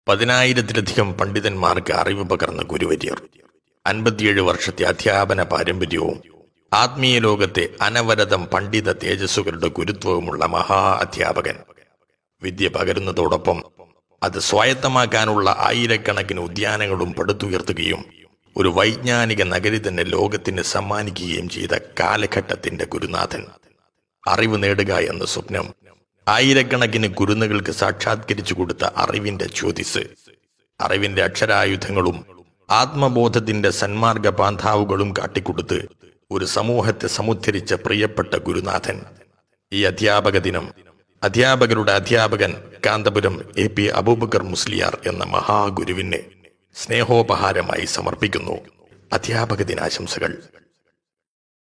പതിനായിരത്തിലധികം പണ്ഡിതന്മാർക്ക് അറിവ് പകർന്ന ഗുരുവര്യർ അൻപത്തിയേഴ് വർഷത്തെ അധ്യാപന പാരമ്പര്യവും ആത്മീയ ലോകത്തെ അനവരതം പണ്ഡിത തേജസ്സുകളുടെ ഗുരുത്വവുമുള്ള മഹാ അധ്യാപകൻ വിദ്യ പകരുന്നതോടൊപ്പം അത് സ്വായത്തമാക്കാനുള്ള ആയിരക്കണക്കിന് ഉദ്യാനങ്ങളും പടുത്തുയർത്തുകയും ഒരു വൈജ്ഞാനിക നഗരി തന്നെ ലോകത്തിന് സമ്മാനിക്കുകയും ചെയ്ത കാലഘട്ടത്തിന്റെ ഗുരുനാഥൻ അറിവ് നേടുക എന്ന സ്വപ്നം ആയിരക്കണക്കിന് കുരുന്നുകൾക്ക് സാക്ഷാത്കരിച്ചു കൊടുത്ത അറിവിന്റെ ജ്യോതിസ് അറിവിന്റെ അക്ഷരായുധങ്ങളും ആത്മബോധത്തിന്റെ സന്മാർഗ പാന്താവുകളും കാട്ടിക്കൊടുത്ത് ഒരു സമൂഹത്തെ സമുദ്ധരിച്ച പ്രിയപ്പെട്ട ഗുരുനാഥൻ ഈ അധ്യാപക ദിനം അധ്യാപകരുടെ അധ്യാപകൻ കാന്തപുരം എ പി അബൂബക്കർ മുസ്ലിയാർ എന്ന മഹാഗുരുവിന് സ്നേഹോപഹാരമായി സമർപ്പിക്കുന്നു അധ്യാപക ദിനാശംസകൾ